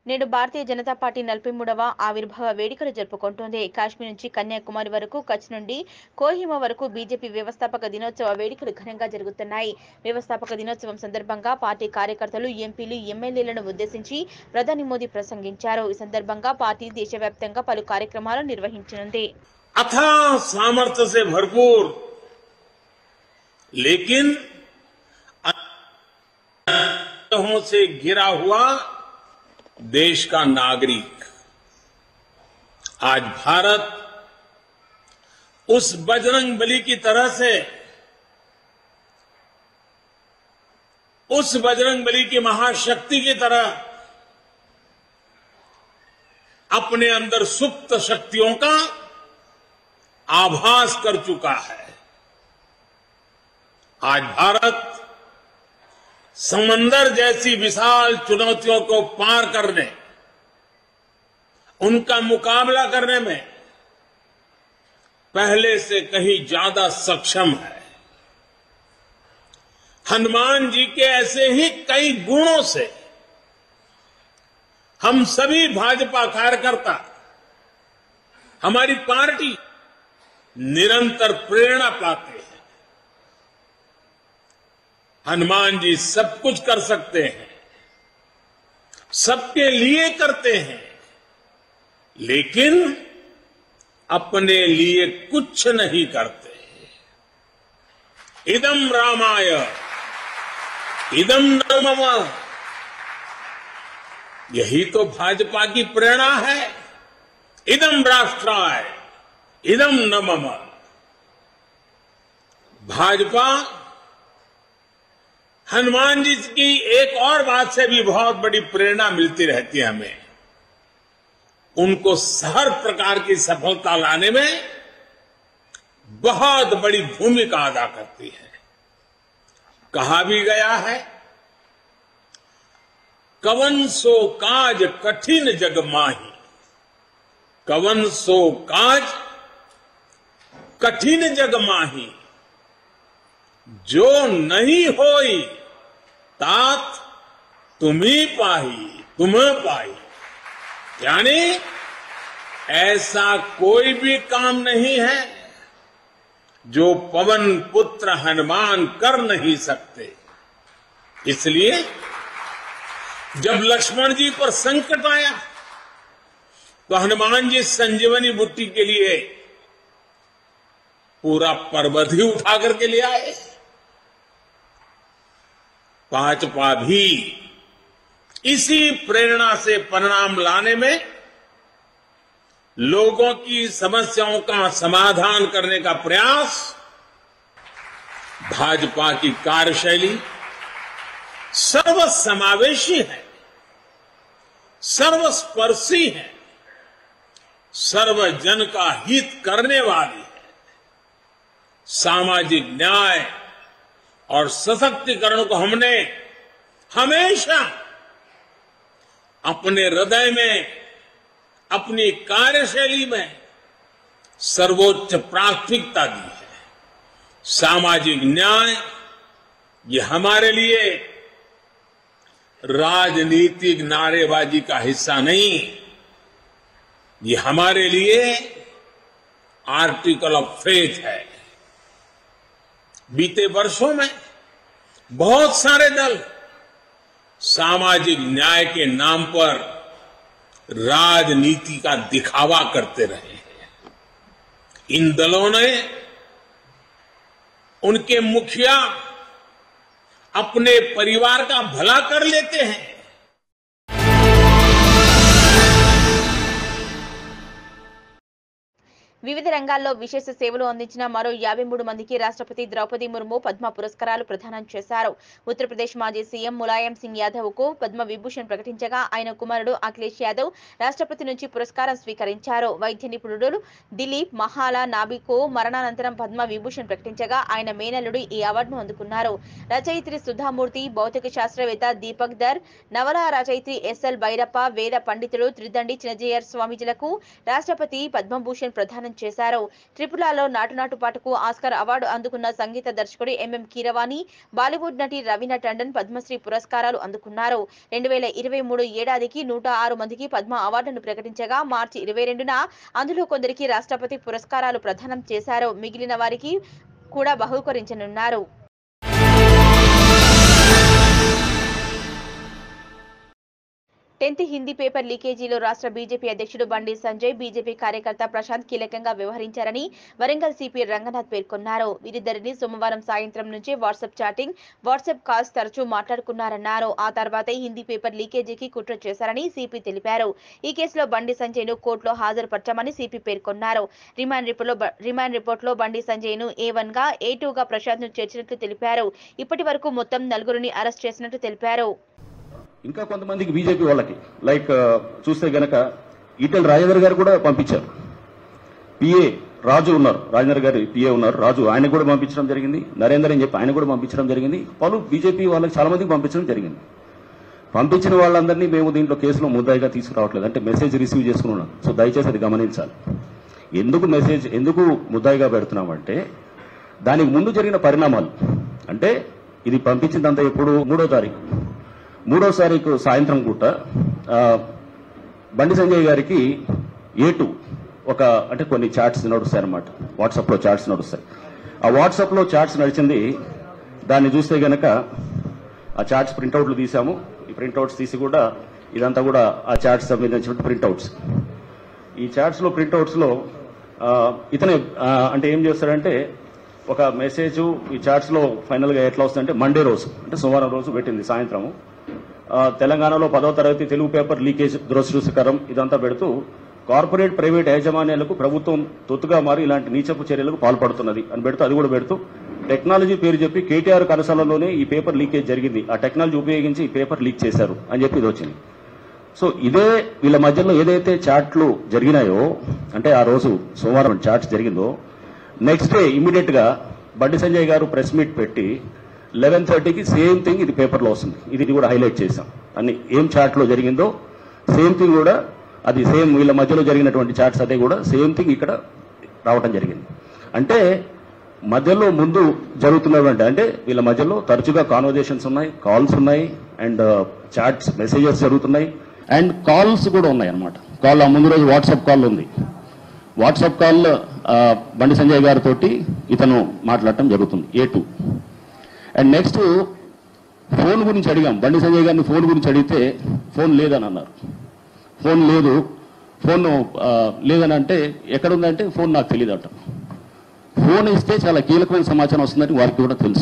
నేడు భారతీయ జనతా పార్టీ నలభై మూడవ ఆవిర్భావ వేడుకలు జరుపుకుంటోంది కాశ్మీర్ నుంచి కన్యాకుమారి వరకు కచ్ నుండి కోహిమా వరకు బీజేపీ వ్యవస్థాపక దినోత్సవ వేడుకలు ఘనంగా జరుగుతున్నాయి వ్యవస్థాపక దినోత్సవం సందర్భంగా పార్టీ కార్యకర్తలు ఎంపీలు ఎమ్మెల్యేలను ఉద్దేశించి ప్రధాని మోదీ ప్రసంగించారు ఈ సందర్భంగా పార్టీ దేశవ్యాప్తంగా పలు కార్యక్రమాలు నిర్వహించనుంది अथाह सामर्थ्य से भरपूर लेकिन अनहों से घिरा हुआ देश का नागरिक आज भारत उस बजरंग बली की तरह से उस बजरंग बली की महाशक्ति की तरह अपने अंदर सुप्त शक्तियों का आभास कर चुका है आज भारत समंदर जैसी विशाल चुनौतियों को पार करने उनका मुकाबला करने में पहले से कहीं ज्यादा सक्षम है हनुमान जी के ऐसे ही कई गुणों से हम सभी भाजपा कार्यकर्ता हमारी पार्टी निरंतर प्रेरणा पाते हैं हनुमान जी सब कुछ कर सकते हैं सबके लिए करते हैं लेकिन अपने लिए कुछ नहीं करते इदम रामाय इदम नमम यही तो भाजपा की प्रेरणा है इदम राष्ट्राय इदम न मम भाजपा हनुमान जी की एक और बात से भी बहुत बड़ी प्रेरणा मिलती रहती है हमें उनको हर प्रकार की सफलता लाने में बहुत बड़ी भूमिका अदा करती है कहा भी गया है कवन सो काज कठिन जग माही कवन सो काज कठिन जग माही जो नहीं होई तात तुम्ही पाही तुम्हें पाई यानी ऐसा कोई भी काम नहीं है जो पवन पुत्र हनुमान कर नहीं सकते इसलिए जब लक्ष्मण जी पर संकट आया तो हनुमान जी संजीवनी बुट्टी के लिए पूरा पर्वत ही उठा करके ले आए भाजपा भी इसी प्रेरणा से परिणाम लाने में लोगों की समस्याओं का समाधान करने का प्रयास भाजपा की कार्यशैली सर्वसमावेशी है सर्वस्पर्शी है सर्वजन का हित करने वाली है सामाजिक न्याय और सशक्तिकरण को हमने हमेशा अपने हृदय में अपनी कार्यशैली में सर्वोच्च प्राथमिकता दी है सामाजिक न्याय ये हमारे लिए राजनीतिक नारेबाजी का हिस्सा नहीं ये हमारे लिए आर्टिकल ऑफ फेथ है बीते वर्षों में बहुत सारे दल सामाजिक न्याय के नाम पर राजनीति का दिखावा करते रहे हैं इन दलों ने उनके मुखिया अपने परिवार का भला कर लेते हैं వివిధ రంగాల్లో విశేష సేవలు అందించిన మరో యాభై మూడు మందికి రాష్ట్రపతి ద్రౌపది ముర్ము పద్మ పురస్కారాలు ప్రదానం చేశారు ఉత్తరప్రదేశ్ మాజీ సీఎం ములాయం సింగ్ యాదవ్ కు పద్మ విభూషణ్ ప్రకటించగా ఆయన కుమారుడు అఖిలేష్ యాదవ్ రాష్ట్రపతి నుంచి పురస్కారం స్వీకరించారు వైద్య నిపుణుడు దిలీప్ మహాలా నాబికు మరణానంతరం పద్మ విభూషణ్ ప్రకటించగా ఆయన మేనల్లుడు ఈ అవార్డును అందుకున్నారు రచయిత్రి సుధామూర్తి భౌతిక శాస్త్రవేత్త దీపక్ దర్ నవల రచయిత్రి ఎస్ఎల్ భైరప్ప వేద పండితుడు త్రిదండి చిన్నజయర్ స్వామీజీలకు రాష్ట్రపతి పద్మభూషణ్ ప్రదానం ప్రదానం చేశారు త్రిపురలో నాటు నాటు పాటకు ఆస్కార్ అవార్డు అందుకున్న సంగీత దర్శకుడు ఎంఎం కీరవాణి బాలీవుడ్ నటి రవీనా టండన్ పద్మశ్రీ పురస్కారాలు అందుకున్నారు రెండు వేల ఇరవై మూడు ఏడాదికి నూట ఆరు మందికి పద్మ అవార్డును ప్రకటించగా మార్చి ఇరవై రెండున అందులో కొందరికి రాష్ట్రపతి పురస్కారాలు ప్రదానం చేశారు మిగిలిన వారికి కూడా బహుకరించనున్నారు టెన్త్ హిందీ పేపర్ లీకేజీలో రాష్ట్ర బీజేపీ అధ్యక్షుడు బండి సంజయ్ బీజేపీ కార్యకర్త ప్రశాంత్ కీలకంగా వ్యవహరించారని వరంగల్ సిపి రంగనాథ్ పేర్కొన్నారు వీరిద్దరిని సోమవారం సాయంత్రం నుంచి వాట్సాప్ చాటింగ్ వాట్సాప్ కాల్స్ తరచూ మాట్లాడుకున్నారన్నారు ఆ తర్వాతే హిందీ పేపర్ లీకేజీకి కుట్ర చేశారని సిపి తెలిపారు ఈ కేసులో బండి సంజయ్ ను కోర్టులో హాజరుపరచామని సిపి పేర్కొన్నారు రిమాండ్ రిపోర్ట్లో బ- రిమాండ్ రిపోర్ట్లో బండి సంజయ్ ను ఏ వన్ గా ఏ టూ గా ప్రశాంత్ ను చేర్చినట్లు తెలిపారు ఇప్పటి వరకు మొత్తం నలుగురిని అరెస్ట్ చేసినట్లు తెలిపారు ఇంకా కొంతమందికి బీజేపీ వాళ్ళకి లైక్ ఆ, చూస్తే గనక ఈటెల రాజేందర్ గారు కూడా పంపించారు పిఏ రాజు ఉన్నారు రాజేందర్ గారు పిఏ ఉన్నారు రాజు ఆయన కూడా పంపించడం జరిగింది నరేందర్ అని చెప్పి ఆయన కూడా పంపించడం జరిగింది పలు బీజేపీ వాళ్ళకి చాలా మందికి పంపించడం జరిగింది పంపించిన వాళ్ళందరినీ మేము దీంట్లో కేసులో ముద్దాయిగా తీసుకురావట్లేదు అంటే మెసేజ్ రిసీవ్ చేసుకున్నాం సో దయచేసి అది గమనించాలి ఎందుకు మెసేజ్ ఎందుకు ముద్దాయిగా పెడుతున్నామంటే దానికి ముందు జరిగిన పరిణామాలు అంటే ఇది పంపించిందంతా ఎప్పుడు మూడో తారీఖు మూడో తారీఖు సాయంత్రం పూట ఆ, బండి సంజయ్ గారికి ఏ టూ ఒక అంటే కొన్ని చాట్స్ నడుస్తాయి అనమాట వాట్సాప్లో చాట్స్ నడుస్తాయి ఆ వాట్సాప్లో చాట్స్ నడిచింది దాన్ని చూస్తే గనక ఆ చాట్స్ ప్రింట్అవుట్లు తీసాము ఈ ప్రింట్అవుట్స్ తీసి కూడా ఇదంతా కూడా ఆ చాట్స్ సంబంధించిన ప్రింట్అవుట్స్ ఈ చాట్స్ లో ప్రింట్అవుట్స్ లో ఆ, ఇతనే ఆ, అంటే ఏం చేస్తాడంటే ఒక మెసేజ్ ఈ చాట్స్ లో ఫైనల్ గా ఎట్లా వస్తుందంటే మండే రోజు అంటే సోమవారం రోజు పెట్టింది సాయంత్రము ఆ, తెలంగాణలో పదవ తరగతి తెలుగు పేపర్ లీకేజ్ దురదృష్టకరం ఇదంతా పెడుతూ కార్పొరేట్ ప్రైవేట్ యాజమాన్యాలకు ప్రభుత్వం తొత్తుగా మారి ఇలాంటి నీచపు చర్యలకు పాల్పడుతున్నది అని పెడుతూ అది కూడా పెడుతూ టెక్నాలజీ పేరు చెప్పి కేటీఆర్ కరసాలలోనే ఈ పేపర్ లీకేజ్ జరిగింది ఆ టెక్నాలజీ ఉపయోగించి ఈ పేపర్ లీక్ చేశారు అని చెప్పి ఇది వచ్చింది సో ఇదే వీళ్ళ మధ్యలో ఏదైతే చాట్లు జరిగినాయో అంటే ఆ రోజు సోమవారం చాట్స్ జరిగిందో నెక్స్ట్ డే ఇమీడియట్ గా బండి సంజయ్ గారు ప్రెస్ మీట్ పెట్టి లెవెన్ థర్టీకి సేమ్ థింగ్ ఇది పేపర్లో వస్తుంది ఇది ఇది కూడా హైలైట్ చేశాం అన్ని ఏం చాట్లో జరిగిందో సేమ్ థింగ్ కూడా అది సేమ్ వీళ్ళ మధ్యలో జరిగినటువంటి చాట్స్ అదే కూడా సేమ్ థింగ్ ఇక్కడ రావటం జరిగింది అంటే మధ్యలో ముందు జరుగుతున్నటువంటి అంటే వీళ్ళ మధ్యలో తరచుగా కాన్వర్జేషన్స్ ఉన్నాయి కాల్స్ ఉన్నాయి అండ్ చాట్స్ మెసేజెస్ జరుగుతున్నాయి అండ్ కాల్స్ కూడా ఉన్నాయి అనమాట కాల్ ఆ ముందు రోజు వాట్సాప్ కాల్ ఉంది వాట్సాప్ కాల్ బండి సంజయ్ గారితో ఇతను మాట్లాడటం జరుగుతుంది A two and next phone గురించి అడిగాం బండి సంజయ్ గారిని ఫోన్ గురించి అడిగితే ఫోన్ లేదని అన్నారు ఫోన్ లేదు ఫోన్ ఆ, లేదని అంటే ఎక్కడుందంటే ఫోన్ నాకు తెలియదు అంట ఫోన్ ఇస్తే చాలా కీలకమైన సమాచారం వస్తుందని వారికి కూడా తెలుసు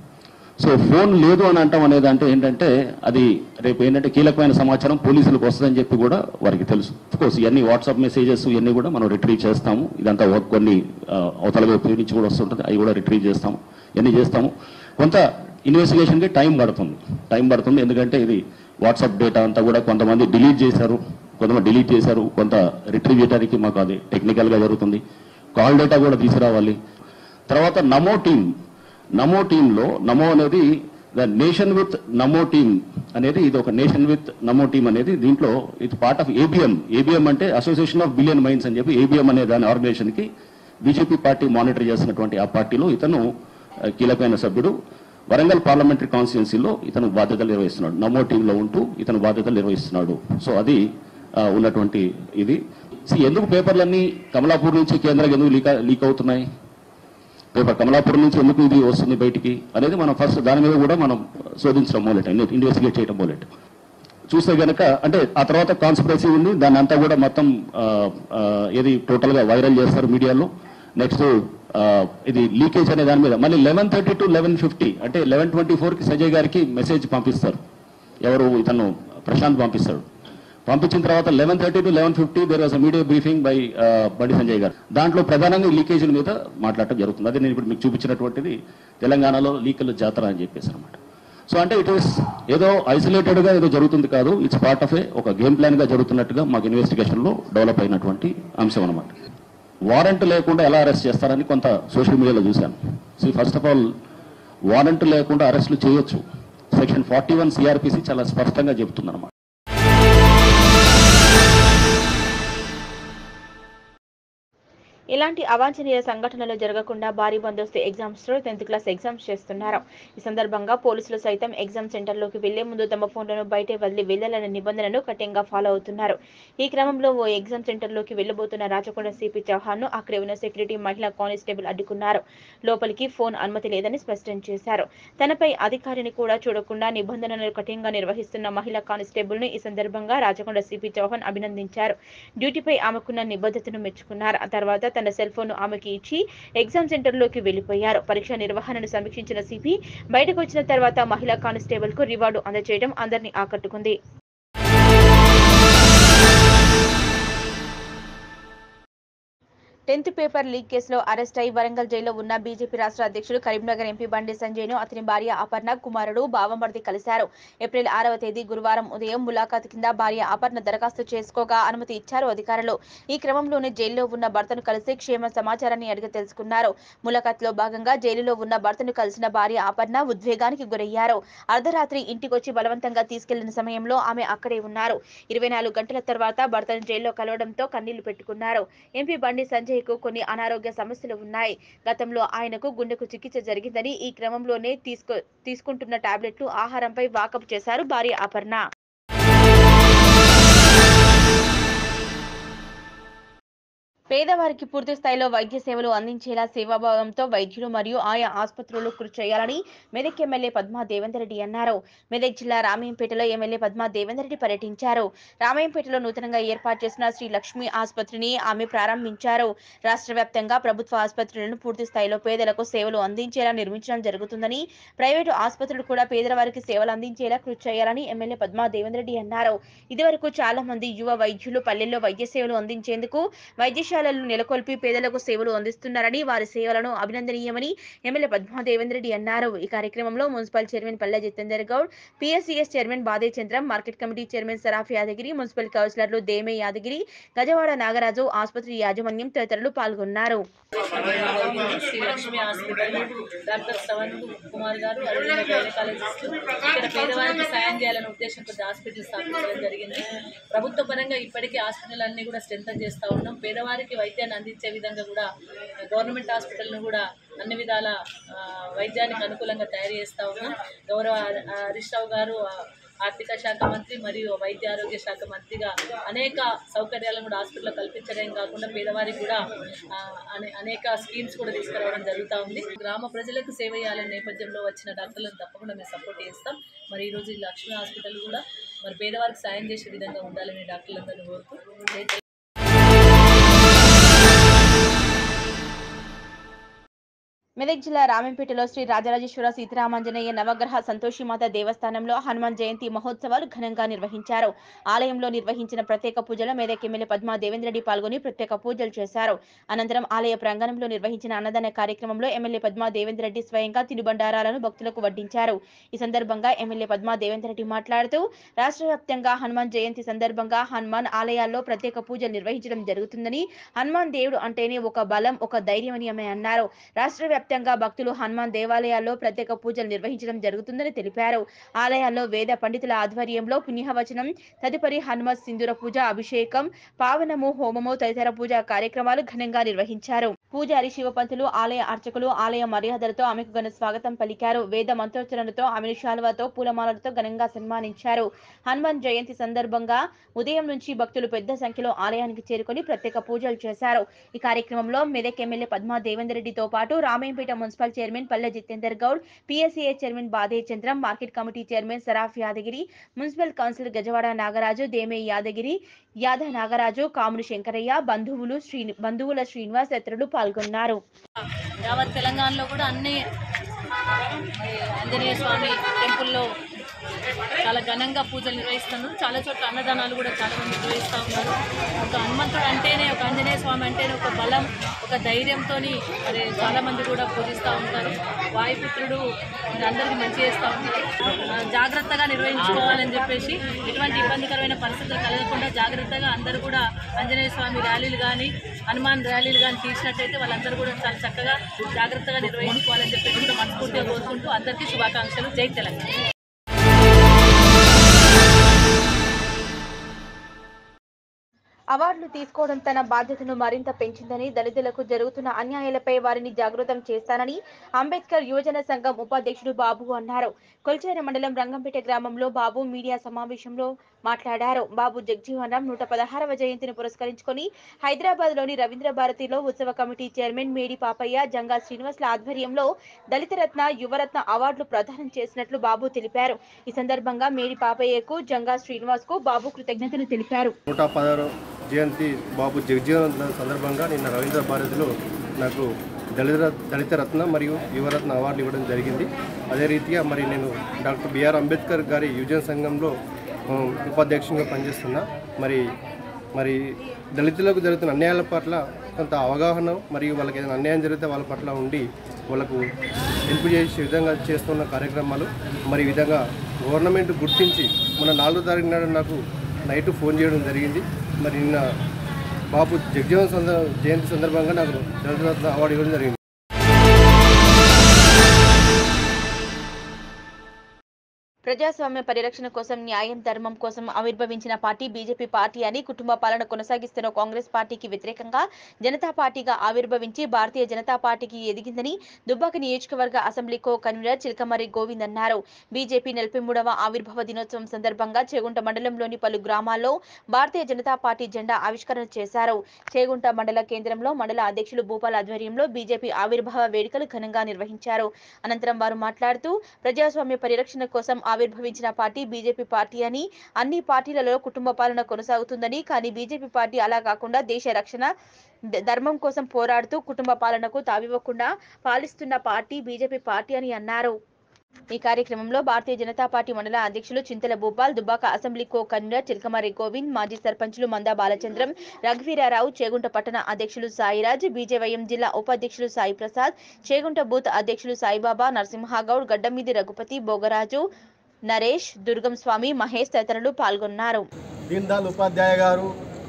సో ఫోన్ లేదు అని అంటాం అనేది అంటే ఏంటంటే అది రేపు ఏంటంటే కీలకమైన సమాచారం పోలీసులకు వస్తుందని చెప్పి కూడా వారికి తెలుసు కోర్స్ ఇవన్నీ వాట్సాప్ మెసేజెస్ ఇవన్నీ కూడా మనం రిట్రీవ్ చేస్తాము ఇదంతా ఒక కొన్ని ఆ, అవతల వైపు నుంచి కూడా వస్తుంటుంది అవి కూడా రిట్రీవ్ చేస్తాము ఇవన్నీ చేస్తాము కొంత ఇన్వెస్టిగేషన్కి టైం పడుతుంది టైం పడుతుంది ఎందుకంటే ఇది వాట్సాప్ డేటా అంతా కూడా కొంతమంది డిలీట్ చేశారు కొంతమంది డిలీట్ చేశారు కొంత రిట్రీవ్ చేయడానికి మాకు అది టెక్నికల్గా జరుగుతుంది కాల్ డేటా కూడా తీసుకురావాలి తర్వాత నమో టీమ్ నమో టీంలో నమో అనేది the nation with Namo team అనేది ఇది ఒక నేషన్ విత్ నమో టీమ్ అనేది దీంట్లో ఇది పార్ట్ ఆఫ్ ఏబిఎం ఏబిఎం అంటే అసోసియేషన్ ఆఫ్ బిలియన్ మైండ్స్ అని చెప్పి ఏబిఎం అనే దాని ఆర్గనైజేషన్ కి బీజేపీ పార్టీ మానిటర్ చేస్తున్నటువంటి ఆ పార్టీలో ఇతను ఆ, కీలకమైన సభ్యుడు వరంగల్ పార్లమెంటరీ కాన్స్టిట్యున్సీలో ఇతను బాధ్యతలు నిర్వహిస్తున్నాడు నమో టీంలో ఉంటూ ఇతను బాధ్యతలు నిర్వహిస్తున్నాడు సో అది ఆ, ఉన్నటువంటి ఇది See, ఎందుకు పేపర్లన్నీ కమలాపూర్ నుంచి కేంద్రానికి ఎందుకు లీక్ లీక్ అవుతున్నాయి పేపర్ కమలాపురం నుంచి ఎందుకు ఇది వస్తుంది బయటికి అనేది మనం ఫస్ట్ దాని మీద కూడా మనం శోధించడం మొదలెట్ ఇన్వెస్టిగేట్ చేయడం మొదలెట్ చూస్తే గనక అంటే ఆ తర్వాత కాన్స్పిరసీ ఉంది దాన్ని అంతా కూడా మొత్తం ఆ, ఆ, ఏది టోటల్ గా వైరల్ చేస్తారు మీడియాలో నెక్స్ట్ ఇది లీకేజ్ అనే దాని మీద మళ్ళీ eleven thirty to eleven fifty అంటే లెవెన్ ట్వంటీ ఫోర్ కి సజయ్ గారికి మెసేజ్ పంపిస్తారు ఎవరు ఇతను ప్రశాంత్ పంపిస్తాడు పంపించిన తర్వాత eleven thirty to eleven fifty there was media briefing by Bandi Sanjay గారు దాంట్లో ప్రధానంగా ఈ లీకేజీల మీద మాట్లాడటం జరుగుతుంది అదే నేను ఇప్పుడు మీకు చూపించినటువంటిది తెలంగాణలో లీకల్ జాతర అని చెప్పేసి అనమాట సో అంటే ఇట్ ఈస్ ఏదో ఐసోలేటెడ్ గా ఏదో జరుగుతుంది కాదు ఇట్స్ పార్ట్ ఆఫ్ ఏ ఒక గేమ్ ప్లాన్ గా జరుగుతున్నట్టుగా మాకు ఇన్వెస్టిగేషన్ లో డెవలప్ అయినటువంటి అంశం అనమాట వారెంట్ లేకుండా ఎలా అరెస్ట్ చేస్తారని కొంత సోషల్ మీడియాలో చూశాను so first of all warrant లేకుండా అరెస్టులు చేయొచ్చు సెక్షన్ ఫార్టీ వన్ సిఆర్పిసి చాలా స్పష్టంగా చెబుతుందన్నమాట ఇలాంటి అవాంఛనీయ సంఘటనలు జరగకుండా భారీ బందోబస్తు ఎగ్జామ్స్ లో టెన్త్ క్లాస్ ఎగ్జామ్స్ చేస్తున్నారు ఈ సందర్భంగా పోలీసులు సైతం ఎగ్జామ్ సెంటర్లోకి వెళ్లే ముందు తమ ఫోన్లను బయటే వదిలి వెళ్లాలనే నిబంధనను కఠినంగా ఫాలో అవుతున్నారు ఈ క్రమంలో ఓ ఎగ్జామ్ సెంటర్లోకి వెళ్లబోతున్న రాచకొండ సిపి చౌహాన్ ను అక్కడే ఉన్న సెక్యూరిటీ మహిళా కానిస్టేబుల్ అడ్డుకున్నారు లోపలికి ఫోన్ అనుమతి లేదని స్పష్టం చేశారు తనపై అధికారిని కూడా చూడకుండా నిబంధనలు కఠినంగా నిర్వహిస్తున్న మహిళా కానిస్టేబుల్ ను ఈ సందర్భంగా రాచకొండ సిపి చౌహాన్ అభినందించారు డ్యూటీపై ఆమెకున్న నిబద్ధతను మెచ్చుకున్నారు ఆ తర్వాత తన సెల్ ఫోన్ ఆమెకి ఇచ్చి ఎగ్జామ్ సెంటర్లోకి వెళ్లిపోయారు పరీక్ష నిర్వహణను సమీక్షించిన సిపి బయటకు వచ్చిన తర్వాత మహిళా కానిస్టేబుల్ కు రివార్డు అందజేయడం అందరినీ ఆకట్టుకుంది టెన్త్ పేపర్ లీక్ కేసులో అరెస్ట్ అయి వరంగల్ జైల్లో ఉన్న బీజేపీ రాష్ట్ర అధ్యక్షుడు కరీంనగర్ ఎంపీ బండి సంజయ్ ను అతని భార్య అపర్ణ కుమారుడు బావమర్ది కలిశారు ఏప్రిల్ ఆరవ తేదీ గురువారం ఉదయం ములాఖాత్ కింద భార్య అపర్ణ దరఖాస్తు చేసుకోగా అనుమతి ఇచ్చారు అధికారులు ఈ క్రమంలోనే జైల్లో ఉన్న భర్తను కలిసి క్షేమ సమాచారాన్ని అడిగి తెలుసుకున్నారు ములాఖాత్ లో భాగంగా జైలులో ఉన్న భర్తను కలిసిన భార్య అపర్ణ ఉద్వేగానికి గురయ్యారు అర్ధరాత్రి ఇంటికొచ్చి బలవంతంగా తీసుకెళ్లిన సమయంలో ఆమె అక్కడే ఉన్నారు ఇరవై నాలుగు గంటల తర్వాత భర్తను జైల్లో కలవడంతో కన్నీళ్లు పెట్టుకున్నారు ఎంపీ బండి సంజయ్ కు కొన్ని అనారోగ్య సమస్యలు ఉన్నాయి గతంలో ఆయనకు గుండెకు చికిత్స జరిగిందని ఈ క్రమంలోనే తీసుకో తీసుకుంటున్న టాబ్లెట్లు ఆహారంపై వాకప్ చేశారు భార్య అపర్ణ పేదవారికి పూర్తి స్థాయిలో వైద్య సేవలు అందించేలా సేవాభావంతో వైద్యులు మరియు ఆయా ఆసుపత్రులు కృషి చేయాలని మెదక్ ఎమ్మెల్యే పద్మా దేవేందర్ రెడ్డి అన్నారు మెదక్ జిల్లా రామయ్యంపేటలో ఎమ్మెల్యే పద్మా దేవేందర్ రెడ్డి పర్యటించారు రామయ్యంపేటలో నూతనంగా ఏర్పాటు చేసిన శ్రీ లక్ష్మి ఆసుపత్రిని ఆమె ప్రారంభించారు రాష్ట్ర వ్యాప్తంగా ప్రభుత్వ ఆసుపత్రులను పూర్తి స్థాయిలో పేదలకు సేవలు అందించేలా నిర్మించడం జరుగుతుందని ప్రైవేటు ఆసుపత్రులు కూడా పేదవారికి సేవలు అందించేలా కృషి చేయాలని ఎమ్మెల్యే పద్మా దేవేందర్ రెడ్డి అన్నారు ఇదివరకు చాలా మంది యువ వైద్యులు పల్లెల్లో వైద్య సేవలు అందించేందుకు వైద్యశాలలు నెలకొల్పి పేదలకు సేవలు అందిస్తున్నారని వారి సేవలను అభినందనీయమని ఎమ్మెల్యే పద్మా దేవేందర్ రెడ్డి అన్నారు ఈ కార్యక్రమంలో మున్సిపల్ చైర్మన్ పల్లె Jitender Goud PSCS chairman Bade Chandram market committee chairman Saraf Yadagiri municipal కౌన్సిలర్లు దేమే యాదగిరి గజవాడ నాగరాజు ఆసుపత్రి యాజమాన్యం తదితరులు పాల్గొన్నారు శ్రీ లక్ష్మి హాస్పిటల్ డాక్టర్ శ్రవణ్ కుమార్ గారు అదేవిధంగా గైనకాలజిస్ట్ ఇక్కడ పేదవారికి సాయం చేయాలనే ఉద్దేశంతో హాస్పిటల్ స్థాపించడం జరిగింది ప్రభుత్వ పరంగా ఇప్పటికీ హాస్పిటల్ అన్ని కూడా స్ట్రెంథన్ చేస్తూ ఉన్నాం పేదవారికి వైద్యాన్ని అందించే విధంగా కూడా గవర్నమెంట్ హాస్పిటల్ను కూడా అన్ని విధాల ఆ, వైద్యానికి అనుకూలంగా తయారు చేస్తూ ఉన్నాం గౌరవ ఆ, హరీష్ రావు గారు ఆ, ఆర్థిక శాఖ మంత్రి మరియు వైద్య ఆరోగ్య శాఖ మంత్రిగా అనేక సౌకర్యాలను కూడా హాస్పిటల్లో కల్పించడం కాకుండా పేదవారికి కూడా ఆ, అనే- అనేక స్కీమ్స్ కూడా తీసుకురావడం జరుగుతూ ఉంది గ్రామ ప్రజలకు సేవ చేయాలనే నేపథ్యంలో వచ్చిన డాక్టర్లను తప్పకుండా మేము సపోర్ట్ చేస్తాం మరి ఈరోజు ఈ లక్ష్మీ హాస్పిటల్ కూడా మరి పేదవారికి సాయం చేసే విధంగా ఉండాలని డాక్టర్లందరినీ కోరుతూ జై తెలంగాణ. మెదక్ జిల్లా రామంపేటలో శ్రీ రాజరాజేశ్వర సీతారామాంజనేయ నవగ్రహ సంతోషిమాత దేవస్థానంలో హనుమాన్ జయంతి మహోత్సవాలు ఘనంగా నిర్వహించారు ఆలయంలో నిర్వహించిన ప్రత్యేక పూజలో మెదక్ ఎమ్మెల్యే పద్మా దేవేంద్రెడ్డి పాల్గొని ప్రత్యేక పూజలు చేశారు అనంతరం ఆలయ ప్రాంగణంలో నిర్వహించిన అన్నదాన కార్యక్రమంలో ఎమ్మెల్యే పద్మా దేవేంద్రెడ్డి స్వయంగా తినుబండారాలను భక్తులకు వడ్డించారు ఈ సందర్భంగా ఎమ్మెల్యే పద్మా దేవేంద్రెడ్డి మాట్లాడుతూ రాష్ట్ర వ్యాప్తంగా హనుమాన్ జయంతి సందర్భంగా హనుమాన్ ఆలయాల్లో ప్రత్యేక పూజలు నిర్వహించడం జరుగుతుందని హనుమాన్ దేవుడు అంటేనే ఒక బలం ఒక ధైర్యం అని ఆమె అన్నారు రాష్ట్ర వ్యాప్తంగా భక్తులు హనుమాన్ దేవాలయాల్లో ప్రత్యేక పూజలు నిర్వహించడం జరుగుతుందని తెలిపారు ఆలయాల్లో వేద పండితుల ఆధ్వర్యంలో పుణ్యవచనం తదుపరి హనుమత్ సింధూర పూజ అభిషేకం పావనము హోమము తదితర పూజా కార్యక్రమాలు ఘనంగా నిర్వహించారు పూజారి శివపంతులు ఆలయ అర్చకులు ఆలయ మర్యాదలతో ఆమెకు ఘన స్వాగతం పలికారు వేద మంత్రోచ్చరణతో ఆమెను శాలువాతో పూలమాలలతో ఘనంగా సన్మానించారు హనుమాన్ జయంతి సందర్భంగా ఉదయం నుంచి భక్తులు పెద్ద సంఖ్యలో ఆలయానికి చేరుకొని ప్రత్యేక పూజలు చేశారు ఈ కార్యక్రమంలో మెదక్ ఎమ్మెల్యే పద్మా దేవేందర్ రెడ్డితో పాటు రామేంపేట మున్సిపల్ చైర్మన్ పల్లె Jitender Goud PSCA chairman Bade Chandram market committee chairman Saraf Yadagiri municipal councillor Gajawada Nagaraju Deme Yadagiri Yada Nagaraju Kamudi Shankaraiah బంధువులు శ్రీ బంధువుల శ్రీనివాస్ తదితరులు పాల్గొన్నారు యావత్ తెలంగాణలో కూడా అన్ని ఈ ఆంజనేయ స్వామి టెంపుల్లో చాలా ఘనంగా పూజలు నిర్వహిస్తున్నారు చాలా చోట్ల అన్నదానాలు కూడా చాలా మంది నిర్వహిస్తూ ఉన్నారు ఒక హనుమంతుడు అంటేనే ఒక ఆంజనేయ స్వామి అంటేనే ఒక బలం ఒక ధైర్యంతో మరి చాలా మంది కూడా పూజిస్తూ ఉంటారు వాయుపుత్రుడు మరి అందరికీ మంచి చేస్తూ ఉంటారు ఆ, జాగ్రత్తగా నిర్వహించుకోవాలని చెప్పేసి ఎటువంటి ఇబ్బందికరమైన పరిస్థితులు కలగకుండా జాగ్రత్తగా అందరూ కూడా ఆంజనేయ స్వామి ర్యాలీలు కానీ హనుమాన్ ర్యాలీలు కానీ తీసినట్టయితే వాళ్ళందరూ కూడా చాలా చక్కగా జాగ్రత్తగా నిర్వహించుకోవాలని చెప్పేసి కూడా మనస్ఫూర్తిగా కోరుకుంటూ అందరికీ శుభాకాంక్షలు జై తెలంగాణ అవార్డులు తీసుకోవడం తన బాధ్యతను మరింత పెంచిందని దళితులకు జరుగుతున్న అన్యాయాలపై వారిని జాగృతం చేస్తానని అంబేద్కర్ యువజన సంఘం ఉపాధ్యక్షుడు బాబు అన్నారు కొల్చేర మండలం రంగంపేట గ్రామంలో బాబు మీడియా సమావేశంలో మాట్లాడారు బాబు జగ్జీవన్ రామ్ నూట పదహారవ జయంతిని పురస్కరించుకొని హైదరాబాద్ లోని రవీంద్ర భారతిలో ఉత్సవ కమిటీ చైర్మన్ మేడి పాపయ్య జంగా శ్రీనివాస్ల ఆధ్వర్యంలో దళిత రత్న యువరత్న అవార్డులు ప్రదానం చేసినట్లు బాబు తెలిపారు ఈ సందర్భంగా మేడి పాపయ్యకు జంగా శ్రీనివాస్ కు బాబు కృతజ్ఞతలు తెలిపారు నూట పదహారు జయంతి బాబు జగజీవన్ సందర్భంగా నిన్న రవీంద్ర భారతిలో నాకు దళిత దళిత రత్న మరియు యువరత్న అవార్డు ఇవ్వడం జరిగింది అదే రీతిగా మరి నేను డాక్టర్ బిఆర్ అంబేద్కర్ గారి యువజన సంఘంలో ఆ, ఉపాధ్యక్షునిగా పనిచేస్తున్నా మరి మరి దళితులకు జరుగుతున్న అన్యాయాల పట్ల కొంత అవగాహన మరియు వాళ్ళకి ఏదైనా అన్యాయం జరిగితే వాళ్ళ పట్ల ఉండి వాళ్ళకు హెల్ప్ చేసే విధంగా చేస్తున్న కార్యక్రమాలు మరి ఈ విధంగా గవర్నమెంట్ గుర్తించి మన నాలుగో తారీఖు నాడు నాకు నైట్ ఫోన్ చేయడం జరిగింది మరి నిన్న బాబు జగజీవన్ సంద జయంతి సందర్భంగా నాకు దళిత రత్న అవార్డు ఇవ్వడం జరిగింది ప్రజాస్వామ్య పరిరక్షణ కోసం న్యాయం ధర్మం కోసం ఆవిర్భవించిన పార్టీ బీజేపీ పార్టీ అని కుటుంబ పాలన కొనసాగిస్తున్న కాంగ్రెస్ పార్టీకి వ్యతిరేకంగా జనతా పార్టీగా ఆవిర్భవించి భారతీయ జనతా పార్టీకి ఎదిగిందని దుబ్బాక నియోజకవర్గ assembly co convener Chilakamarri Govind అన్నారు బీజేపీ నలభై మూడవ ఆవిర్భావ దినోత్సవం సందర్భంగా చేగుంట మండలంలోని పలు గ్రామాల్లో భారతీయ జనతా పార్టీ జెండా ఆవిష్కరణ చేశారు చేగుంట మండల కేంద్రంలో మండల అధ్యక్షులు భూపాల్ ఆధ్వర్యంలో బీజేపీ ఆవిర్భావ వేడుకలు ఘనంగా నిర్వహించారు అనంతరం వారు మాట్లాడుతూ ప్రజాస్వామ్య పరిరక్షణ కోసం ఆవిర్భవించిన పార్టీ బీజేపీ పార్టీ అని అన్ని పార్టీలలో కుటుంబ పాలన కొనసాగుతుందని కానీ బీజేపీ పార్టీ అలా కాకుండా దేశ రక్షణ ద- ధర్మం కోసం పోరాడుతూ కుటుంబ పాలనకు తావివ్వకుండా పాలిస్తున్న పార్టీ బీజేపీ పార్టీ అని అన్నారు ఈ కార్యక్రమంలో భారతీయ జనతా పార్టీ మండల అధ్యక్షులు Chintala Bhupal Dubbaka assembly co convener Chilakamarri Govind మాజీ సర్పంచులు మందా బాలచంద్రం రఘువీరారావు చేగుంట పట్టణ అధ్యక్షులు సాయిరాజ్ బీజేవైఎం జిల్లా ఉపాధ్యక్షులు సాయి ప్రసాద్ చేగుంట బూత్ అధ్యక్షులు సాయిబాబా నరసింహగౌడ్ గడ్డమీది రఘుపతి భోగరాజు నరేష్ దుర్గం స్వామి మహేష్ తదితరులు పాల్గొన్నారు దీన్ దయాళ్ ఉపాధ్యాయ గారు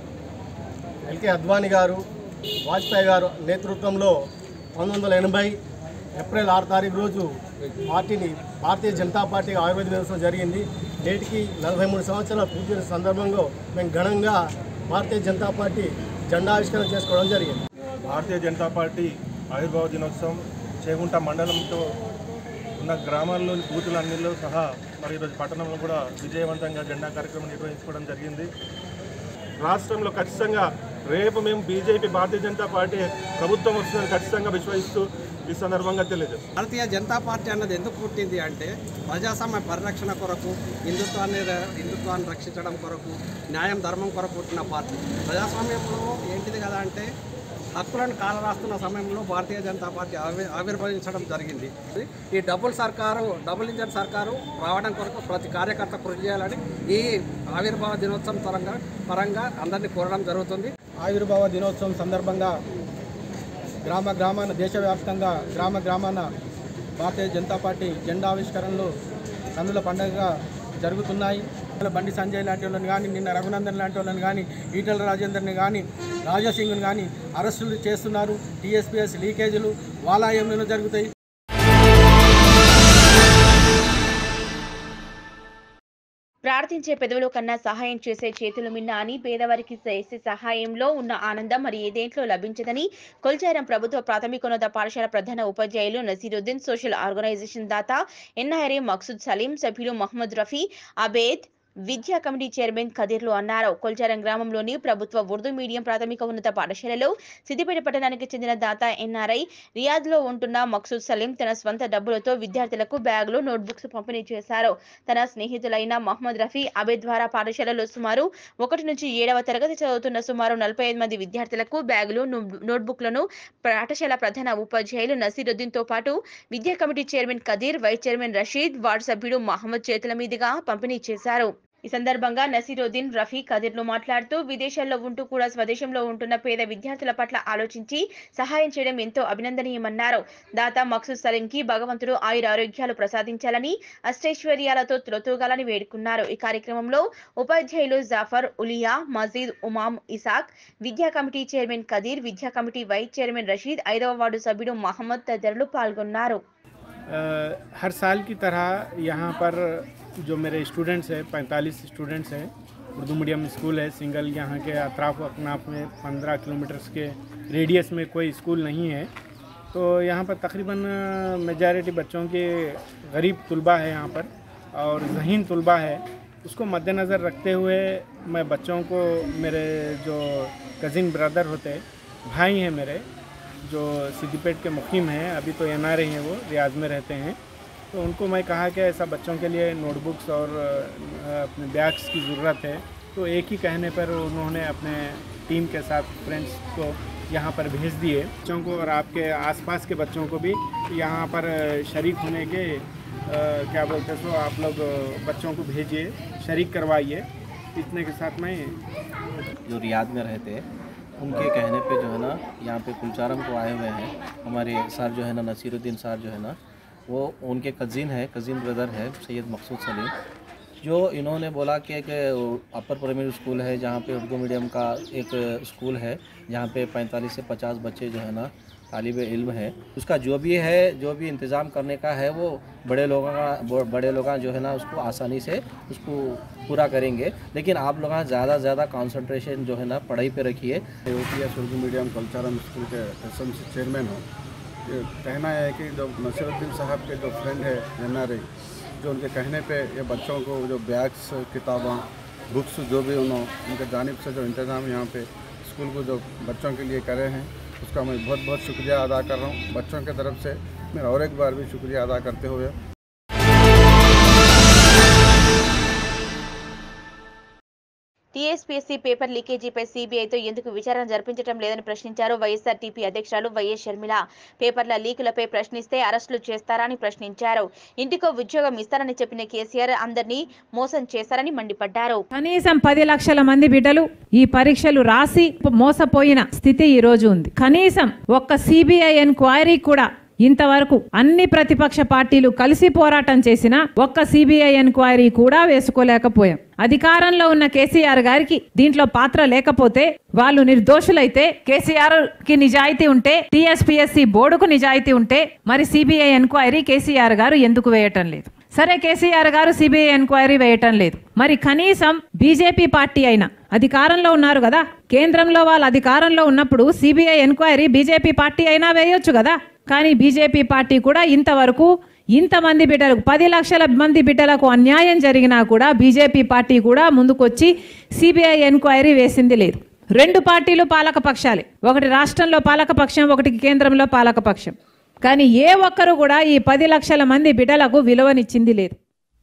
ఎల్కే అద్వానీ గారు వాజ్పేయి గారు నేతృత్వంలో పంతొమ్మిది వందల ఎనభై ఏప్రిల్ ఆరు తారీఖు రోజు పార్టీని భారతీయ జనతా పార్టీ ఆయుర్వేద దినోత్సవం జరిగింది నేటికి నలభై మూడు సంవత్సరాల పూర్తి చేసిన సందర్భంలో మేము ఘనంగా భారతీయ జనతా పార్టీ జెండా ఆవిష్కరణ చేసుకోవడం జరిగింది భారతీయ జనతా పార్టీ ఆవిర్భావ దినోత్సవం చేగుంట మండలంతో ఉన్న గ్రామాల్లోని బూతులన్నిలో సహా మరి ఈరోజు పట్టణంలో కూడా విజయవంతంగా జెండా కార్యక్రమం నిర్వహించుకోవడం జరిగింది రాష్ట్రంలో ఖచ్చితంగా రేపు మేము బీజేపీ భారతీయ జనతా పార్టీ ప్రభుత్వం వస్తుందని ఖచ్చితంగా విశ్వసిస్తూ ఈ సందర్భంగా తెలియజేస్తాం భారతీయ జనతా పార్టీ అన్నది ఎందుకు పుట్టింది అంటే ప్రజాస్వామ్య పరిరక్షణ కొరకు హిందుత్వాన్ని హిందుత్వాన్ని రక్షించడం కొరకు న్యాయం ధర్మం కొరకు పుట్టిన పార్టీ ప్రజాస్వామ్యంలో ఏంటిది కదా అంటే హక్కులను కాలరాస్తున్న సమయంలో భారతీయ జనతా పార్టీ ఆవి ఆవిర్భవించడం జరిగింది ఈ డబుల్ సర్కారు డబుల్ ఇంజన్ సర్కారు రావడం కొరకు ప్రతి కార్యకర్త కృషి చేయాలని ఈ ఆవిర్భావ దినోత్సవం పరంగా పరంగా అందరినీ కోరడం జరుగుతుంది ఆవిర్భావ దినోత్సవం సందర్భంగా గ్రామ గ్రామాన దేశవ్యాప్తంగా గ్రామ గ్రామాన భారతీయ జనతా పార్టీ జెండా ఆవిష్కరణలు కన్నుల పండుగగా జరుగుతున్నాయి బండి సంజయ్ లాంటి వాళ్ళని కానీ నిన్న రఘునందన్ లాంటి వాళ్ళని కానీ ఈటల రాజేందర్ని కానీ రాజాసింగ్ని కానీ అరెస్టులు చేస్తున్నారు టీఎస్పీఎస్ లీకేజీలు వాలాయంలో జరుగుతాయి ప్రార్థించే పెదవుల కన్నా సహాయం చేసే చేతులు మిన్న అని పేదవారికి చేసే సహాయంలో ఉన్న ఆనందం మరి ఏదేంట్లో లభించదని కొల్చారం ప్రభుత్వ ప్రాథమికోన్నత పాఠశాల ప్రధాన ఉపాధ్యాయులు నసీరుద్దీన్ సోషల్ ఆర్గనైజేషన్ దాత ఎన్ఐఆర్ఏ మక్సూద్ సలీం సభ్యులు మహమ్మద్ రఫీ అబేద్ విద్యా కమిటీ చైర్మన్ కదీర్లు అన్నారు కొల్చారం గ్రామంలోని ప్రభుత్వ ఉర్దూ మీడియం ప్రాథమిక ఉన్నత పాఠశాలలో సిద్దిపేట పట్టణానికి చెందిన దాత ఎన్ఆర్ఐ రియాద్ లో ఉంటున్న మక్సూద్ సలీం తన స్వంత డబ్బులతో విద్యార్థులకు బ్యాగులు నోట్బుక్స్ పంపిణీ చేశారు తన స్నేహితులైన మహమ్మద్ రఫీ అబేద్ ద్వారా పాఠశాలలో సుమారు ఒకటి నుంచి ఏడవ తరగతి చదువుతున్న సుమారు నలభై ఐదు మంది విద్యార్థులకు బ్యాగులు నోట్- నోట్బుక్లను పాఠశాల ప్రధాన ఉపాధ్యాయులు నసీరుద్దీన్ తో పాటు విద్యా committee chairman Kadeer vice chairman Rasheed ward సభ్యుడు మహమ్మద్ చేతుల మీదుగా పంపిణీ చేశారు ఈ సందర్భంగా నసీరుద్దీన్ రఫీ కదీర్లు మాట్లాడుతూ విదేశాల్లో ఉంటూ కూడా స్వదేశంలో ఉంటున్న పేద విద్యార్థుల పట్ల ఆలోచించి సహాయం చేయడం ఎంతో అభినందనీయమన్నారు దాత మక్సూద్ సలీంకి భగవంతుడు ఆయుర ఆరోగ్యాలు ప్రసాదించాలని అష్టైశ్వర్యాలతో తులతూగాలని వేడుకున్నారు ఈ కార్యక్రమంలో ఉపాధ్యాయులు జాఫర్ ఉలియా మజీద్ ఉమాం ఇసాక్ విద్యా కమిటీ చైర్మన్ కదీర్ విద్యా కమిటీ వైస్ చైర్మన్ రషీద్ ఐదవ వార్డు సభ్యుడు మహమ్మద్ తదితరులు పాల్గొన్నారు अ, हर साल की तरह यहाँ पर जो मेरे स्टूडेंट्स हैं पैंतालीस स्टूडेंट्स हैं उर्दू मीडियम स्कूल है सिंगल यहाँ के अतराफ अकनाफ में पंद्रह किलोमीटर के रेडियस में कोई स्कूल नहीं है तो यहाँ पर तकरीबन मेजॉरिटी बच्चों के गरीब तलबा है यहाँ पर और जहीन तलबा है उसको मद्देनज़र रखते हुए मैं बच्चों को मेरे जो कज़िन ब्रदर होते हैं भाई हैं मेरे जो सिद्दीपेट के मुकीम हैं अभी तो एन हैं वो रियाज में रहते हैं तो उनको मैं कहा कि ऐसा बच्चों के लिए नोटबुक्स और अ, अपने बैग्स की ज़रूरत है तो एक ही कहने पर उन्होंने अपने टीम के साथ फ्रेंड्स को यहाँ पर भेज दिए बच्चों को और आपके आसपास के बच्चों को भी यहाँ पर शरीक होने के अ, क्या बोलते हैं सो आप लोग बच्चों को भेजिए शरीक करवाइए इतने के साथ मैं जो रियाद में रहते हैं उनके कहने पे जो है ना यहाँ पे कुलचारम को आए हुए हैं हमारे सर जो है ना नसीरुद्दीन सर जो है ना वो उनके कज़िन है कज़िन ब्रदर है सैयद मकसूद सलीम जो इन्होंने बोला कि एक अपर प्राइमरी स्कूल है जहाँ पे उर्दू मीडियम का एक स्कूल है जहाँ पे 45 से 50 बच्चे जो है ना तालिब इल्म है उसका जो भी है जो भी इंतज़ाम करने का है वो बड़े लोगों का बड़े लोग जो है ना उसको आसानी से उसको पूरा करेंगे लेकिन आप लोग ज़्यादा से ज़्यादा कॉन्सेंट्रेशन जो है ना पढ़ाई पे रखिए UPS Urdu medium cultural school के एस चेयरमैन हो ये कहना है कि जो नसीरुद्दीन साहब के जो फ्रेंड है एन जो उनके कहने पे ये बच्चों को जो बैग्स किताबें बुक्स जो भी उन्होंने उनके जानिब से जो इंतज़ाम यहाँ पे स्कूल को जो बच्चों के लिए करे हैं उसका मैं बहुत बहुत शुक्रिया अदा कर रहा हूँ बच्चों की तरफ से मैं और एक बार भी शुक्रिया अदा करते हुए టీఎస్పీఎస్సీ పేపర్ లీకేజీపై సీబీఐతో ఎందుకు విచారణ జరిపించడం లేదని ప్రశ్నించారు వైఎస్ఆర్టీపీ అధ్యక్షురాలు వైఎస్ షర్మిల పేపర్ల లీకులపై ప్రశ్నిస్తే అరెస్టులు చేస్తారని ప్రశ్నించారు ఇంటికో ఉద్యోగం ఇస్తారని చెప్పిన కేసీఆర్ అందరినీ మోసం చేశారని మండిపడ్డారు కనీసం పది లక్షల మంది బిడ్డలు ఈ పరీక్షలు రాసి మోసపోయిన స్థితి ఈ రోజు ఉంది కనీసం ఒక్క సిబిఐ ఎంక్వైరీ కూడా ఇంతవరకు అన్ని ప్రతిపక్ష పార్టీలు కలిసి పోరాటం చేసినా ఒక్క సిబిఐ ఎంక్వైరీ కూడా వేసుకోలేకపోయాం అధికారంలో ఉన్న కేసీఆర్ గారికి దీంట్లో పాత్ర లేకపోతే వాళ్ళు నిర్దోషులైతే కేసీఆర్ కి నిజాయితీ ఉంటే టీఎస్పీఎస్సీ బోర్డుకు నిజాయితీ ఉంటే మరి సిబిఐ ఎంక్వైరీ కేసీఆర్ గారు ఎందుకు వేయటం లేదు సరే కేసీఆర్ గారు సిబిఐ ఎంక్వైరీ వేయటం లేదు మరి కనీసం బీజేపీ పార్టీ అయినా అధికారంలో ఉన్నారు కదా కేంద్రంలో వాళ్ళు అధికారంలో ఉన్నప్పుడు సిబిఐ ఎంక్వైరీ బీజేపీ పార్టీ అయినా వేయొచ్చు కదా కానీ బీజేపీ పార్టీ కూడా ఇంతవరకు ఇంతమంది బిడ్డలకు పది లక్షల మంది బిడ్డలకు అన్యాయం జరిగినా కూడా బీజేపీ పార్టీ కూడా ముందుకొచ్చి సిబిఐ ఎంక్వైరీ వేసింది లేదు రెండు పార్టీలు పాలక పక్షాలే ఒకటి రాష్ట్రంలో పాలక పక్షం ఒకటి కేంద్రంలో పాలక పక్షం కానీ ఏ ఒక్కరు కూడా ఈ పది లక్షల మంది బిడ్డలకు విలువనిచ్చింది లేదు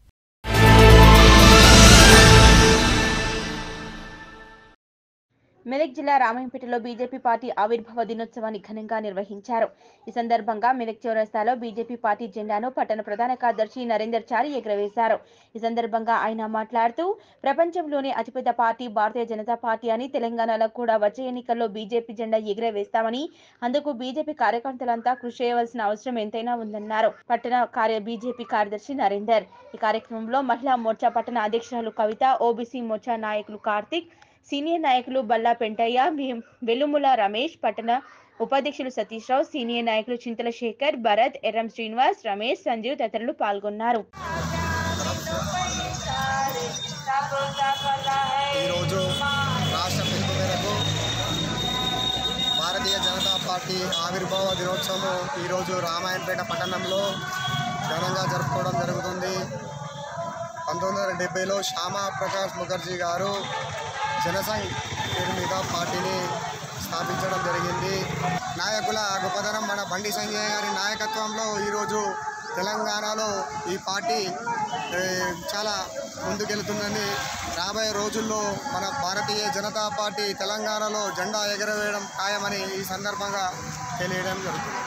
మెదక్ జిల్లా రామాయంపేటలో బీజేపీ పార్టీ ఆవిర్భావ దినోత్సవాన్ని ఘనంగా నిర్వహించారు ఈ సందర్భంగా మెదక్ చౌరస్తాలో బీజేపీ పార్టీ జెండాను పట్టణ ప్రధాన కార్యదర్శి నరేందర్ చారి ఎగురవేశారు ఈ సందర్భంగా ఆయన మాట్లాడుతూ ప్రపంచంలోనే అతిపెద్ద పార్టీ భారతీయ జనతా పార్టీ అని తెలంగాణలో కూడా వచ్చే ఎన్నికల్లో బీజేపీ జెండా ఎగురవేస్తామని అందుకు బీజేపీ కార్యకర్తలంతా కృషి చేయవలసిన అవసరం ఎంతైనా ఉందన్నారు పట్టణ కార్య బీజేపీ కార్యదర్శి నరేందర్ ఈ కార్యక్రమంలో మహిళా మోర్చా పట్టణ అధ్యక్షురాలు కవిత ఓబీసీ మోర్చా నాయకులు కార్తిక్ సీనియర్ నాయకులు బల్లా పెంటయ్య వె- వెల్లుముల రమేష్ పట్టణ ఉపాధ్యక్షులు సతీష్ రావు సీనియర్ నాయకులు చింతల శేఖర్ భరత్ ఎర్రం శ్రీనివాస్ రమేష్ సంజీవ్ తదితరులు పాల్గొన్నారు ఈరోజు రాష్ట్ర పిలుపు మేరకు భారతీయ జనతా పార్టీ ఆవిర్భావ దినోత్సవం ఈరోజు రామాయణపేట పట్టణంలో ఘనంగా జరుపుకోవడం జరుగుతుంది పంతొమ్మిది వందల డెబ్బైలో శ్యామా ప్రకాష్ ముఖర్జీ గారు జనసంఘ్ పేరు మీద పార్టీని స్థాపించడం జరిగింది నాయకుల గొప్పతనం మన బండి సంజయ్ గారి నాయకత్వంలో ఈరోజు తెలంగాణలో ఈ పార్టీ ఏ, చాలా ముందుకెళ్తుందని రాబోయే రోజుల్లో మన భారతీయ జనతా పార్టీ తెలంగాణలో జెండా ఎగరవేయడం ఖాయమని ఈ సందర్భంగా తెలియడం జరుగుతుంది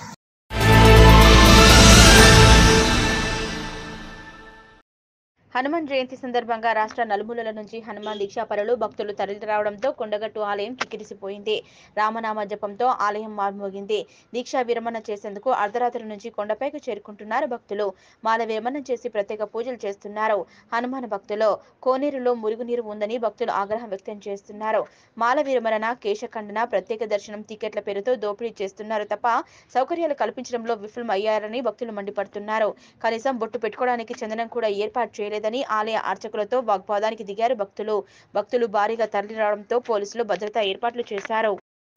హనుమాన్ జయంతి సందర్భంగా రాష్ట్ర నలుమూలల నుంచి హనుమాన్ దీక్షాపరులు భక్తులు తరలిరావడంతో కొండగట్టు ఆలయం కిక్కిరిసిపోయింది రామనామ జపంతో ఆలయం మార్మోగింది దీక్షా విరమణ చేసేందుకు అర్ధరాత్రి నుంచి కొండపైకి చేరుకుంటున్నారు భక్తులు మాల విరమణ చేసి ప్రత్యేక పూజలు చేస్తున్నారు హనుమాన్ భక్తులు కోనేరులో మురుగునీరు ఉందని భక్తులు ఆగ్రహం వ్యక్తం చేస్తున్నారు మాల విరమణ కేశఖండన ప్రత్యేక దర్శనం టికెట్ల పేరుతో దోపిడీ చేస్తున్నారు తప్ప సౌకర్యాలు కల్పించడంలో విఫలం అయ్యారని భక్తులు మండిపడుతున్నారు కనీసం బొట్టు పెట్టుకోవడానికి చందనం కూడా ఏర్పాటు చేయలేదని లేదని ఆలయ అర్చకులతో వాగ్వాదానికి దిగారు భక్తులు భక్తులు భారీగా తరలిరావడంతో పోలీసులు భద్రతా ఏర్పాట్లు చేశారు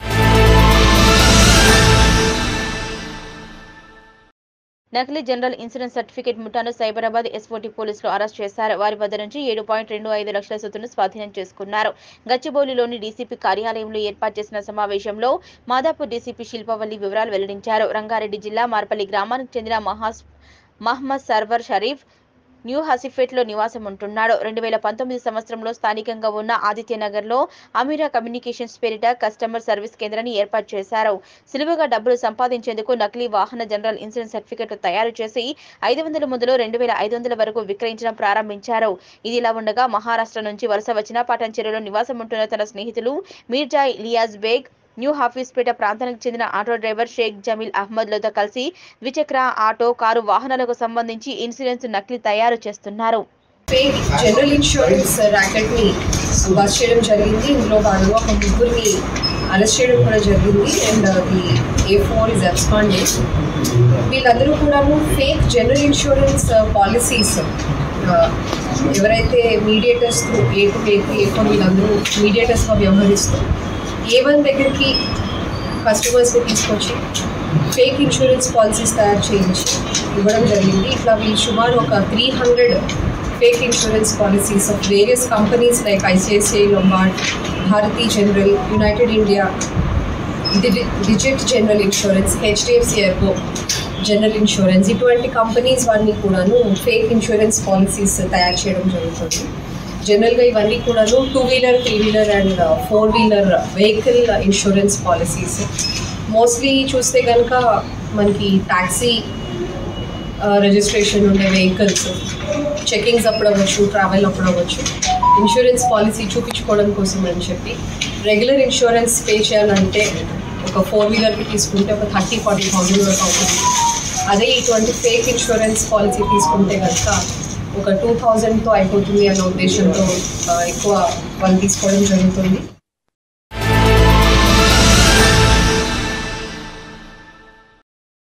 నకిలీ జనరల్ ఇన్సూరెన్స్ సర్టిఫికేట్ ముఠాను సైబరాబాద్ ఎస్ఓటీ పోలీసులు అరెస్ట్ చేశారు వారి వద్ద నుంచి ఏడు పాయింట్ రెండు ఐదు లక్షల సొత్తును స్వాధీనం చేసుకున్నారు గచ్చిబౌలిలోని డీసీపీ కార్యాలయంలో ఏర్పాటు చేసిన సమావేశంలో మాదాపూర్ డీసీపీ శిల్పవల్లి వివరాలు వెల్లడించారు రంగారెడ్డి జిల్లా మార్పల్లి గ్రామానికి చెందిన మహాస్ మహ్మద్ సర్వర్ షరీఫ్ న్యూ హసిఫేట్లో నివాసం ఉంటున్నాడు రెండు వేల పంతొమ్మిది సంవత్సరంలో స్థానికంగా ఉన్న ఆదిత్యనగర్లో అమీరా కమ్యూనికేషన్స్ పేరిట కస్టమర్ సర్వీస్ కేంద్రాన్ని ఏర్పాటు చేశారు సులువుగా డబ్బులు సంపాదించేందుకు నకిలీ వాహన జనరల్ ఇన్సూరెన్స్ సర్టిఫికెట్లు తయారు చేసి ఐదు వందల మొదలు రెండు వేల ఐదు వందల వరకు విక్రయించడం ప్రారంభించారు ఇది ఇలా ఉండగా మహారాష్ట్ర నుంచి వలస వచ్చిన పటాన్చెరులో నివాసం ఉంటున్న తన స్నేహితులు మీర్జా ఇలియాజ్ బేగ్ న్యూ హాఫీస్పేట ప్రాంతానికి చెందిన ఆటో డ్రైవర్ షేక్ జమీల్ అహ్మద్లతో కలిసి ద్విచక్ర ఆటో కారు వాహనాలకు సంబంధించి ఇన్సూరెన్స్ నకిలీ తయారు చేస్తున్నారు ఫేక్ జనరల్ ఇన్సూరెన్స్ ర్యాకెట్ ని బస్ చేయడం జరిగింది ఇందులో వాళ్ళు ఒక ముగ్గురిని అరెస్ట్ చేయడం కూడా జరిగింది and the A four is absconded వీళ్ళందరూ కూడాను ఫేక్ జనరల్ ఇన్సూరెన్స్ పాలసీస్ ఎవరైతే mediators A two A two A four వీళ్ళందరూ మీడియేటర్స్గా వ్యవహరిస్తూ ఏ వన్ దగ్గరికి కస్టమర్స్ని తీసుకొచ్చి ఫేక్ ఇన్సూరెన్స్ పాలసీస్ తయారు చేయించి ఇవ్వడం జరిగింది ఇట్లా వీళ్ళు సుమారు ఒక three hundred fake insurance policies of various companies like ICICI Lombard Bharti general United India Digit General Insurance HDFC Ergo General Insurance ఇటువంటి కంపెనీస్ వారిని కూడాను ఫేక్ ఇన్సూరెన్స్ పాలసీస్ తయారు చేయడం జరుగుతుంది జనరల్గా ఇవన్నీ కూడాను two wheeler three wheeler and four wheeler vehicle insurance policies mostly చూస్తే కనుక మనకి ట్యాక్సీ రిజిస్ట్రేషన్ ఉండే వెహికల్స్ చెకింగ్స్ అప్పుడు అవ్వచ్చు ట్రావెల్ అప్పుడు అవ్వచ్చు ఇన్సూరెన్స్ పాలసీ చూపించుకోవడం కోసం అని చెప్పి రెగ్యులర్ ఇన్సూరెన్స్ పే చేయాలంటే ఒక ఫోర్ వీలర్కి తీసుకుంటే ఒక థర్టీ ఫార్టీ థౌసండ్ వరకు అవుతుంది అదే ఇటువంటి ఫేక్ ఇన్సూరెన్స్ పాలసీ తీసుకుంటే కనుక ఒక టూ థౌజండ్తో అయిపోతుంది అన్న ఉద్దేశంతో ఆ, ఎక్కువ వాళ్ళు తీసుకోవడం జరుగుతుంది